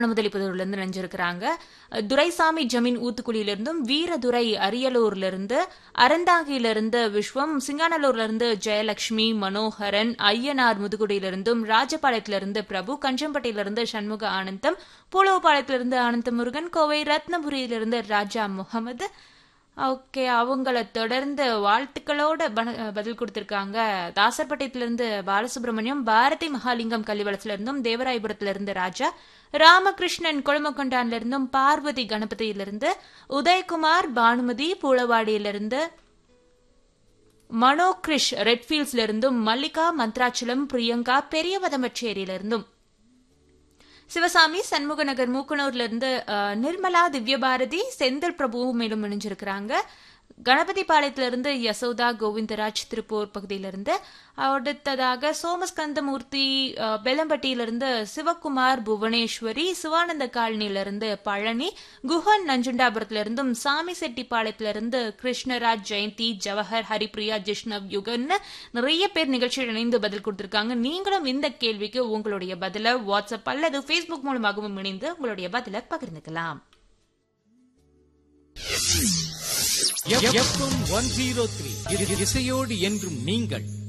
முதலிப்புதூர்ல இருந்து நினைஞ்சிருக்கிறாங்க துரைசாமி ஜமீன் ஊத்துக்குழியில இருந்தும் வீரதுரை அரியலூர்ல இருந்து அறந்தாங்கியில இருந்து விஸ்வம் சிங்கானலூர்ல இருந்து ஜெயலட்சுமி மனோகரன் ஐயனார் முதுகுடியில இருந்தும் ராஜபாளையத்துல இருந்து பிரபு கஞ்சம்பட்டியில இருந்து சண்முக ஆனந்தம் பூலவபாளையத்துல இருந்து ஆனந்த முருகன் கோவை ரத்னபுரியில இருந்து ராஜா முகமது ஓகே அவங்கள தொடர்ந்து வாழ்த்துக்களோட பன- பதில் கொடுத்திருக்காங்க தாசர்பட்டியத்துல இருந்து பாலசுப்ரமணியம் பாரதி மகாலிங்கம் கள்ளிவளத்துல இருந்தும் தேவராயபுரத்துல இருந்து ராஜா ராமகிருஷ்ணன் கொழுமக்கொண்டான்ல இருந்தும் பார்வதி கணபதியிலிருந்து உதயகுமார் பானுமதி பூளவாடியிலிருந்து மனோ கிரிஷ் ரெட்ஃபீல்ட்ஸ்ல இருந்தும் மல்லிகா மந்த்ராச்சலம் பிரியங்கா பெரியவதமச்சேரியில இருந்தும் சிவசாமி சண்முகநகர் மூக்கனூர்ல இருந்து அஹ், நிர்மலா திவ்யபாரதி செந்தில் பிரபுவும் மேலும் இணைஞ்சிருக்கிறாங்க கணபதி பாளையத்துல இருந்து யசோதா கோவிந்தராஜ் திருப்பூர் பகுதியிலிருந்து அடுத்ததாக சோமஸ்கந்தமூர்த்தி அஹ், பெலம்பட்டியிலிருந்து சிவகுமார் புவனேஸ்வரி சிவானந்த காலனியிலிருந்து பழனி குஹன் நஞ்சுண்டாபுரத்துல இருந்தும் சாமி செட்டிப்பாளையத்துல இருந்து கிருஷ்ணராஜ் ஜெயந்தி ஜவஹர் ஹரிப்ரியா ஜிஷ்ணவ் யுகன்னு நிறைய பேர் நிகழ்ச்சியில் இணைந்து பதில் கொடுத்திருக்காங்க நீங்களும் இந்த கேள்விக்கு உங்களுடைய பதில வாட்ஸ்அப் அல்லது ஃபேஸ்புக் மூலமாகவும் இணைந்து உங்களுடைய பதில பகிர்ந்துக்கலாம் எஃப்எம் ஒன் ஜீரோ த்ரீ இசையோடு என்றும் நீங்கள்